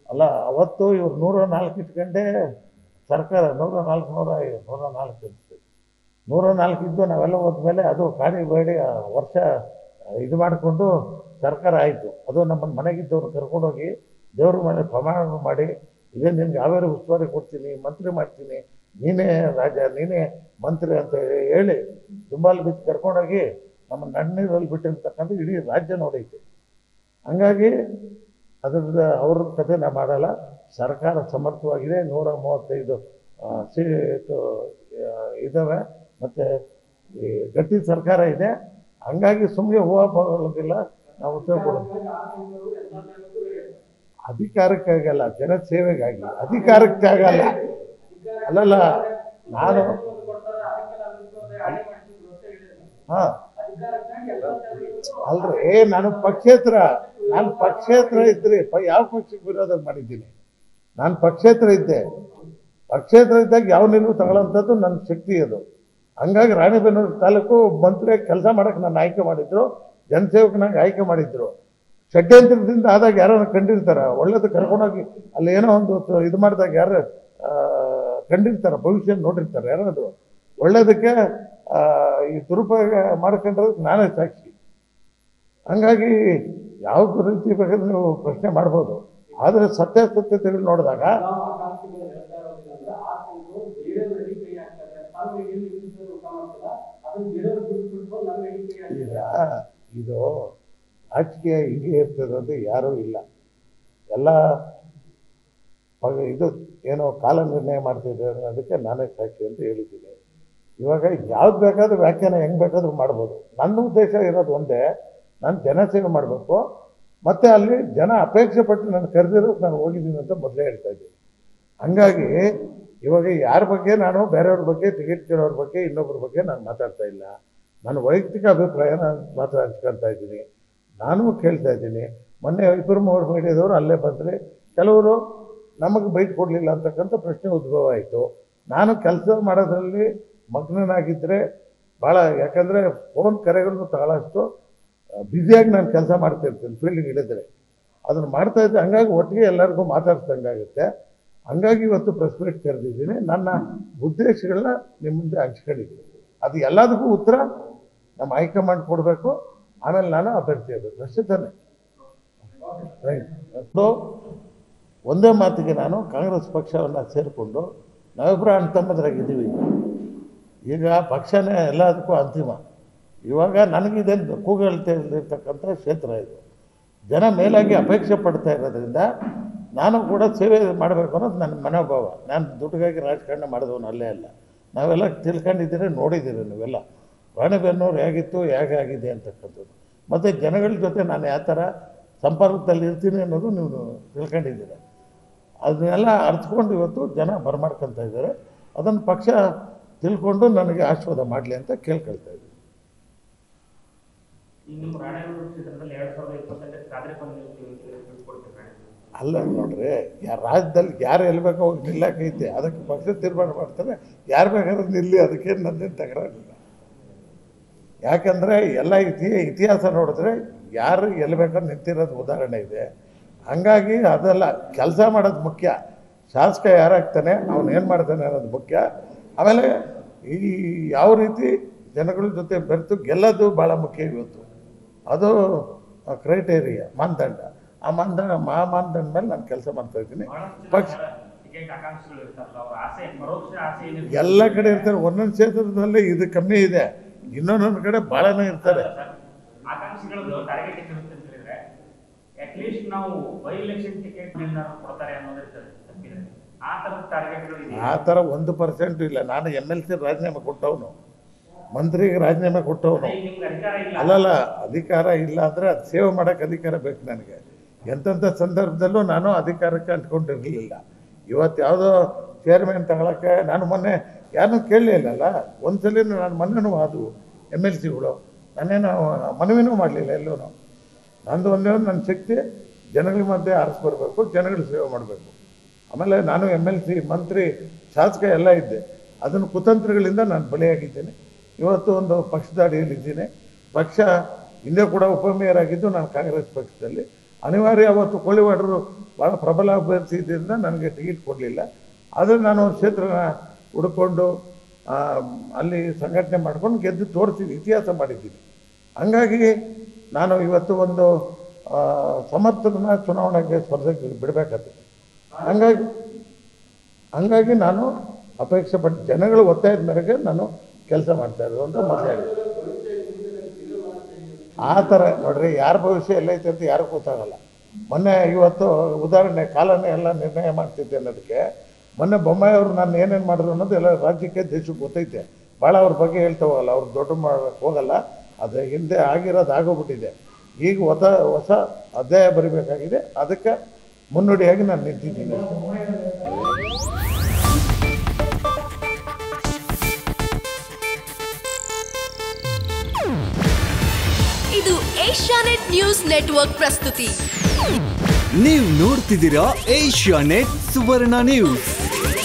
ಅಲ್ಲ ಅವತ್ತು ಇವ್ರು ನೂರ ನಾಲ್ಕು ಇಟ್ಕೊಂಡೆ ಸರ್ಕಾರ ನೂರ ನಾಲ್ಕು ನೂರ ಐದು ನೂರ ನಾಲ್ಕು ಇತ್ತು ನೂರ ನಾಲ್ಕು ಇದ್ದು ನಾವೆಲ್ಲ ಹೋದ್ಮೇಲೆ ಅದು ಕಾಡಿ ಬೇಡಿ ಆ ವರ್ಷ ಇದು ಮಾಡಿಕೊಂಡು ಸರ್ಕಾರ ಆಯಿತು ಅದು ನಮ್ಮ ಮನೆಗಿದ್ದವ್ರು ಕರ್ಕೊಂಡೋಗಿ ದೇವ್ರ ಮನೆ ಪ್ರಮಾಣ ಮಾಡಿ ಇದೇ ನಿನ್ಗೆ ಯಾವ್ಯಾವ ಉಸ್ತುವಾರಿ ಕೊಡ್ತೀನಿ ಮಂತ್ರಿ ಮಾಡ್ತೀನಿ ನೀನೇ ರಾಜ ನೀನೇ ಮಂತ್ರಿ ಅಂತ ಹೇಳಿ ದುಂಬಾಲ್ ಬಿದ್ದು ಕರ್ಕೊಂಡೋಗಿ ನಮ್ಮ ನನ್ನೀರಲ್ಲಿ ಬಿಟ್ಟಿರ್ತಕ್ಕಂಥ ಇಡೀ ರಾಜ್ಯ ನೋಡೈತೆ ಹಂಗಾಗಿ ಅದ್ರದ್ದು ಅವ್ರ ಕಥೆ ನಾ ಮಾಡಲ್ಲ ಸರ್ಕಾರ ಸಮರ್ಥವಾಗಿದೆ ನೂರ ಮೂವತ್ತೈದು ಆ, ಸೀಟು ಆ, ಇದ್ದಾವೆ ಮತ್ತು ಈ ಗಟ್ಟಿ ಸರ್ಕಾರ ಇದೆ ಹಂಗಾಗಿ ಸುಮ್ಮನೆ ಹೂವಾಪಗಳದಿಲ್ಲ ನಾವು ಉತ್ತರ ಕೊಡೋದು ಅಧಿಕಾರಕ್ಕಾಗಲ್ಲ ಜನ ಸೇವೆಗಾಗಿ ಅಧಿಕಾರಕ್ಕಾಗಲ್ಲ ಅಲ್ಲಲ್ಲ ನಾನು ಹಾ ಅಲ್ರಿ ನಾನು ಪಕ್ಷೇತರ ನಾನು ಪಕ್ಷೇತರ ಇದ್ರಿ ಪ- ಯಾವ ಪಕ್ಷಕ್ಕೆ ವಿರೋಧ ಮಾಡಿದ್ದೀನಿ ನಾನು ಪಕ್ಷೇತರ ಇದ್ದೆ ಪಕ್ಷೇತರ ಇದ್ದಾಗ ಯಾವ ನಿಲುವು ತಗೊಳ್ಳೋಂಥದ್ದು ನನ್ನ ಶಕ್ತಿ ಅದು ಹಂಗಾಗಿ ರಾಣಿಬೆನ್ನೂರು ತಾಲೂಕು ಮಂತ್ರಿ ಕೆಲಸ ಮಾಡಕ್ಕೆ ನಾನು ಆಯ್ಕೆ ಮಾಡಿದ್ರು ಜನಸೇವಕನಾಗಿ ಆಯ್ಕೆ ಮಾಡಿದ್ರು ಷಡ್ಯಂತ್ರದಿಂದ ಆದಾಗ ಯಾರೋ ಕಂಡಿರ್ತಾರ ಒಳ್ಳೇದು ಕರ್ಕೊಂಡೋಗಿ ಅಲ್ಲಿ ಏನೋ ಒಂದು ತ- ಇದು ಮಾಡಿದಾಗ ಯಾರು ಆ, ಕಂಡಿರ್ತಾರ ಭವಿಷ್ಯ ನೋಡಿರ್ತಾರೆ ಯಾರಾದ್ರು ಒಳ್ಳೇದಕ್ಕೆ ಆ, ಈ ದುರುಪಯೋಗ ಮಾಡ್ಕೊಂಡ್ರೆ ನಾನೇ ಸಾಕ್ಷಿ ಹಂಗಾಗಿ ಯಾವ ರೀತಿ ಬೇಕಾದ್ರೆ ನೀವು ಪ್ರಶ್ನೆ ಮಾಡ್ಬೋದು ಆದರೆ ಸತ್ಯಾಸತ್ಯತೆಗಳು ನೋಡಿದಾಗ ಈಗ ಇದು ರಾಜಕೀಯ ಹಿಂಗೆ ಇರ್ತದೆ ಅಂತ ಯಾರೂ ಇಲ್ಲ ಎಲ್ಲ ಪಗ- ಇದು ಏನೋ ಕಾಲ ನಿರ್ಣಯ ಮಾಡ್ತಿದ್ದಾರೆ ಅನ್ನೋದಕ್ಕೆ ನಾನೇ ಸಾಕ್ಷಿ ಅಂತ ಹೇಳಿದ್ದೀನಿ ಇವಾಗ ಯಾವ್ದು ಬೇಕಾದ್ರೂ ವ್ಯಾಖ್ಯಾನ ಹೆಂಗೆ ಬೇಕಾದ್ರೂ ಮಾಡ್ಬೋದು ನನ್ನ ಉದ್ದೇಶ ಇರೋದು ಒಂದೇ ನಾನು ಜನಸೇವೆ ಮಾಡಬೇಕು ಮತ್ತು ಅಲ್ಲಿ ಜನ ಅಪೇಕ್ಷೆ ಪಟ್ಟು ನಾನು ಕರೆದಿರೋ ನಾನು ಹೋಗಿದ್ದೀನಿ ಅಂತ ಮೊದಲೇ ಹೇಳ್ತಾ ಇದ್ದೀನಿ ಹಂಗಾಗಿ ಇವಾಗ ಯಾರ ಬಗ್ಗೆ ನಾನು ಬೇರೆಯವ್ರ ಬಗ್ಗೆ ಟಿಕೆಟ್ ಕೇಳೋರ ಬಗ್ಗೆ ಇನ್ನೊಬ್ಬರ ಬಗ್ಗೆ ನಾನು ಮಾತಾಡ್ತಾ ಇಲ್ಲ ನನ್ನ ವೈಯಕ್ತಿಕ ಅಭಿಪ್ರಾಯ ನಾನು ಮಾತ್ರ ಹಂಚ್ಕೊಳ್ತಾ ಇದ್ದೀನಿ ನಾನು ಕೇಳ್ತಾ ಇದ್ದೀನಿ ಮೊನ್ನೆ ಇಬ್ಬರು ಮೂವರು ಮೀಡಿಯಾದವರು ಅಲ್ಲೇ ಬಂದರೆ ಕೆಲವರು ನಮಗೆ ಬೈಟ್ ಕೊಡಲಿಲ್ಲ ಅಂತಕ್ಕಂಥ ಪ್ರಶ್ನೆ ಉದ್ಭವ ಆಯಿತು ನಾನು ಕೆಲಸ ಮಾಡೋದ್ರಲ್ಲಿ ಮಗ್ನನಾಗಿದ್ದರೆ ಭಾಳ ಯಾಕಂದರೆ ಫೋನ್ ಕರೆಗಳನ್ನು ತಗೊಳ್ಳೋಷ್ಟು ಬ್ಯುಸಿಯಾಗಿ ನಾನು ಕೆಲಸ ಮಾಡ್ತಿರ್ತೀನಿ ಫೀಲ್ಡ್ಗೆ ಇಳಿದ್ರೆ ಅದನ್ನು ಮಾಡ್ತಾ ಇದ್ದೆ ಹಂಗಾಗಿ ಒಟ್ಟಿಗೆ ಎಲ್ಲರಿಗೂ ಮಾತಾಡ್ಸ್ದಂಗಾಗುತ್ತೆ ಹಂಗಾಗಿ ಇವತ್ತು ಪ್ರೆಸ್ ಮೀಟ್ ಕರೆದಿದ್ದೀನಿ ನನ್ನ ಉದ್ದೇಶಗಳನ್ನ ನಿಮ್ಮ ಮುಂದೆ ಹಂಚ್ಕೊಂಡಿದ್ದೀನಿ ಅದು ಎಲ್ಲದಕ್ಕೂ ಉತ್ತರ ನಮ್ಮ ಹೈಕಮಾಂಡ್ ಕೊಡಬೇಕು ಆಮೇಲೆ ನಾನು ಅಭ್ಯರ್ಥಿ ಆಗಬೇಕು ಅಷ್ಟೇ ತಾನೆ ರೈಟ್ ಸೊ ಒಂದೇ ಮಾತಿಗೆ ನಾನು ಕಾಂಗ್ರೆಸ್ ಪಕ್ಷವನ್ನು ಸೇರಿಕೊಂಡು ನಾವಿಬ್ಬರು ಅಣ್ಣ ತಮ್ಮದ್ರಾಗಿದ್ದೀವಿ ಈಗ ಪಕ್ಷನೇ ಎಲ್ಲದಕ್ಕೂ ಅಂತಿಮ ಇವಾಗ ನನಗಿದೇನು ಕೂಗಳ್ತಿರ್ತಕ್ಕಂಥ ಕ್ಷೇತ್ರ ಇದು ಜನ ಮೇಲಾಗಿ ಅಪೇಕ್ಷೆ ಪಡ್ತಾ ಇರೋದ್ರಿಂದ ನಾನು ಕೂಡ ಸೇವೆ ಮಾಡಬೇಕು ಅನ್ನೋದು ನನ್ನ ಮನೋಭಾವ ನಾನು ದುಡ್ಡಿಗಾಗಿ ರಾಜಕಾರಣ ಮಾಡಿದವನು ಅಲ್ಲೇ ಅಲ್ಲ ನಾವೆಲ್ಲ ತಿಳ್ಕೊಂಡಿದ್ದೀರಿ ನೋಡಿದ್ದೀರಿ ನೀವೆಲ್ಲ ರಾಣಿಬೆನ್ನೂರು ಹೇಗಿತ್ತು ಹೇಗೆ ಆಗಿದೆ ಅಂತಕ್ಕಂಥದ್ದು ಮತ್ತು ಜನಗಳ ಜೊತೆ ನಾನು ಯಾವ ಥರ ಸಂಪರ್ಕದಲ್ಲಿ ಇರ್ತೀನಿ ಅನ್ನೋದು ನೀವು ತಿಳ್ಕೊಂಡಿದ್ದೀರ ಅದನ್ನೆಲ್ಲ ಅರ್ಥಕೊಂಡು ಇವತ್ತು ಜನ ಬರಮಾಡ್ಕೊತಾ ಇದ್ದಾರೆ ಅದನ್ನು ಪಕ್ಷ ತಿಳ್ಕೊಂಡು ನನಗೆ ಆಶೀರ್ವಾದ ಮಾಡಲಿ ಅಂತ ಕೇಳ್ಕೊಳ್ತಾ ಇದ್ದೀನಿ ಈ ನಿಮ್ಮ ರಾಣೆಬೆನ್ನೂರು ಕ್ಷೇತ್ರದಲ್ಲಿ ಎರಡ್ ಸಾವಿರದ ಇಪ್ಪತ್ತೆಂಟಕ್ಕೆ ಖಾದ್ರಿ ಬಂದು ಬಿಟ್ಕೊಡ್ತೀವಿ ಅಲ್ಲ ನೋಡ್ರಿ ಯಾ ರಾಜ್ಯದಲ್ಲಿ ಯಾರು ಎಲ್ಲಿ ಬೇಕೋ ಹೋಗಿ ನಿಲ್ಲಕ್ಕೈತೆ ಅದಕ್ಕೆ ಪಕ್ಷ ತೀರ್ಮಾನ ಮಾಡ್ತಾರೆ ಯಾರು ಬೇಕಾದ್ರೂ ನಿಲ್ಲಿ ಅದಕ್ಕೇನು ನಂದೇನು ತಕರಾರಿಲ್ಲ ಯಾಕಂದರೆ ಎಲ್ಲ ಇತಿ ಇತಿಹಾಸ ನೋಡಿದ್ರೆ ಯಾರು ಎಲ್ಲಿ ಬೇಕಾದ್ರೂ ನಿಂತಿರೋದು ಉದಾಹರಣೆ ಇದೆ ಹಂಗಾಗಿ ಅದೆಲ್ಲ ಕೆಲಸ ಮಾಡೋದು ಮುಖ್ಯ ಶಾಸಕ ಯಾರಾಗ್ತಾನೆ ಅವನು ಏನು ಮಾಡ್ತಾನೆ ಅನ್ನೋದು ಮುಖ್ಯ ಆಮೇಲೆ ಈ ಯಾವ ರೀತಿ ಜನಗಳ ಜೊತೆ ಬೆರೆತು ಗೆಲ್ಲೋದು ಭಾಳ ಮುಖ್ಯ ಇವತ್ತು ಅದು ಕ್ರೈಟೇರಿಯಾ ಮಾನದಂಡ ಆ ಮಾನದಂಡ ಆ ಮಾನದಂಡ ಮೇಲೆ ನಾನು ಕೆಲಸ ಮಾಡ್ತಾ ಇದ್ದೀನಿ ಪಕ್ಷ ಟಿಕೆಟ್ ಆಕಾಂಕ್ಷಿಗಳು ಇರ್ತಾರಲ್ಲ ಅವ್ರ ಆಸೆ ಪರೋಕ್ಷ ಆಸೆ ಏನಿರ್ತದೆ ಎಲ್ಲ ಕಡೆ ಇರ್ತಾರೆ ಒಂದೊಂದು ಕ್ಷೇತ್ರದಲ್ಲಿ ಇದು ಕಮ್ಮಿ ಇದೆ ಇನ್ನೊಂದೊಂದು ಕಡೆ ಭಾಳನೇ ಇರ್ತಾರೆ ಸರ್, ಆಕಾಂಕ್ಷಿಗಳದ್ದು ಟಾರ್ಗೆಟ್ ಏನಿರುತ್ತೆ ಅಂತ ಹೇಳಿದ್ರೆ ಅಟ್ಲೀಸ್ಟ್ ನಾವು ಬೈ ಎಲೆಕ್ಷನ್ ಟಿಕೆಟ್ ಕೊಡ್ತಾರೆ ಅನ್ನೋದು ಇರ್ತದೆ ತಪ್ಪಿದ್ರೆ ಆ ತರದ ಟಾರ್ಗೆಟ್ಗಳು ಇದೆ ಆ ಥರ ಒಂದು ಪರ್ಸೆಂಟ್ ಇಲ್ಲ ನಾನು ಎಮ್ ಎಲ್ ಸಿ ರಾಜೀನಾಮೆ ಕೊಟ್ಟವನು ಮಂತ್ರಿಗೆ ರಾಜೀನಾಮೆ ಕೊಟ್ಟವನು ಈಗ ನಿಮ್ಗೆ ಅಧಿಕಾರ ಇಲ್ಲ ಅಲ್ಲಲ್ಲ ಅಧಿಕಾರ ಇಲ್ಲ ಅಂದರೆ ಅದು ಸೇವೆ ಮಾಡೋಕ್ಕೆ ಅಧಿಕಾರ ಬೇಕು ನನಗೆ ಎಂತೆಂಥ ಸಂದರ್ಭದಲ್ಲೂ ನಾನು ಅಧಿಕಾರಕ್ಕೆ ಅಂಟ್ಕೊಂಡಿರಲಿಲ್ಲ ಇವತ್ತು ಯಾವುದೋ ಚೇರ್ಮನ್ ತಗೊಳಕ್ಕೆ ನಾನು ಮೊನ್ನೆ ಯಾರನ್ನೂ ಕೇಳಲಿಲ್ಲಲ್ಲ ಒಂದ್ಸಲ ನಾನು ಮೊನ್ನೆನೂ ಆದವು ಎಮ್ ಎಲ್ ಸಿಗಳು ನಾನೇನು ಮನವಿನೂ ಮಾಡಲಿಲ್ಲ ಎಲ್ಲೂ ನಂದು ಒಂದೇ ಒಂದು ನನ್ನ ಶಕ್ತಿ ಜನಗಳ ಮಧ್ಯೆ ಆರಿಸ್ಬರ್ಬೇಕು ಜನಗಳ ಸೇವೆ ಮಾಡಬೇಕು ಆಮೇಲೆ ನಾನು ಎಮ್ ಎಲ್ ಸಿ ಮಂತ್ರಿ ಶಾಸಕ ಎಲ್ಲ ಇದ್ದೆ ಅದನ್ನು ಕುತಂತ್ರಗಳಿಂದ ನಾನು ಬಲಿಯಾಗಿದ್ದೇನೆ ಇವತ್ತು ಒಂದು ಪಕ್ಷದ ಅಡಿಯಲ್ಲಿದ್ದೀನಿ ಪಕ್ಷ ಹಿಂದೆ ಕೂಡ ಉಪಮೇಯರ್ ಆಗಿದ್ದು ನಾನು ಕಾಂಗ್ರೆಸ್ ಪಕ್ಷದಲ್ಲಿ ಅನಿವಾರ್ಯ ಅವತ್ತು ಕೋಳಿವಾಡರು ಭಾಳ ಪ್ರಬಲ ಅಭ್ಯರ್ಥಿ ಇದ್ದರಿಂದ ನನಗೆ ಟಿಕೆಟ್ ಕೊಡಲಿಲ್ಲ ಆದರೆ ನಾನು ಒಂದು ಕ್ಷೇತ್ರನ ಹುಡ್ಕೊಂಡು ಆ, ಅಲ್ಲಿ ಸಂಘಟನೆ ಮಾಡ್ಕೊಂಡು ಗೆದ್ದು ತೋರಿಸಿದ್ದೀನಿ ಇತಿಹಾಸ ಮಾಡಿದ್ದೀನಿ ಹಂಗಾಗಿ ನಾನು ಇವತ್ತು ಒಂದು ಆ, ಸಮರ್ಥನ ಚುನಾವಣೆಗೆ ಸ್ಪರ್ಧೆಗೆ ಬಿಡಬೇಕಾಗ್ತದೆ ಹಂಗಾಗಿ ಹಂಗಾಗಿ ನಾನು ಅಪೇಕ್ಷೆ ಪಟ್ಟು ಜನಗಳ ಒತ್ತಾಯದ ಮೇರೆಗೆ ನಾನು ಕೆಲಸ ಮಾಡ್ತಾ ಇರೋದು ಅಂತ ಮಾತಾಡಿದೆ ಆ ಥರ ನೋಡ್ರಿ ಯಾರ ಭವಿಷ್ಯ ಎಲ್ಲೈತೆ ಅಂತ ಯಾರಿಗೂ ಗೊತ್ತಾಗಲ್ಲ ಮೊನ್ನೆ ಇವತ್ತು ಉದಾಹರಣೆ ಕಾಲನೇ ಎಲ್ಲ ನಿರ್ಣಯ ಮಾಡ್ತಿದ್ದೆ ಅನ್ನೋದಕ್ಕೆ ಮೊನ್ನೆ ಬೊಮ್ಮಾಯಿ ಅವರು ನಾನು ಏನೇನು ಮಾಡಿದ್ರು ಅನ್ನೋದು ಎಲ್ಲ ರಾಜ್ಯಕ್ಕೆ ದೇಶಕ್ಕೆ ಗೊತ್ತೈತೆ ಭಾಳ ಅವ್ರ ಬಗ್ಗೆ ಹೇಳ್ತಾ ಹೋಗಲ್ಲ ಅವ್ರು ದೊಡ್ಡ ಮಾಡೋಕ್ಕೆ ಹೋಗಲ್ಲ ಅದು ಹಿಂದೆ ಆಗಿರೋದು ಆಗೋಗ್ಬಿಟ್ಟಿದೆ ಈಗ ಹೊಸ ಹೊಸ ಅಧ್ಯಾಯ ಬರಿಬೇಕಾಗಿದೆ ಅದಕ್ಕೆ ಮುನ್ನುಡಿಯಾಗಿ ನಾನು ನಿಂತಿದ್ದೀನಿ ಅಷ್ಟೇ. ಇದು ಏಷ್ಯಾನೆಟ್ ನ್ಯೂಸ್ ನೆಟ್ವರ್ಕ್ ಪ್ರಸ್ತುತಿ ನೀವು ನೋಡ್ತಿದ್ದೀರಾ ಏಷ್ಯಾ ನೆಟ್ ಸುವರ್ಣ ನ್ಯೂಸ್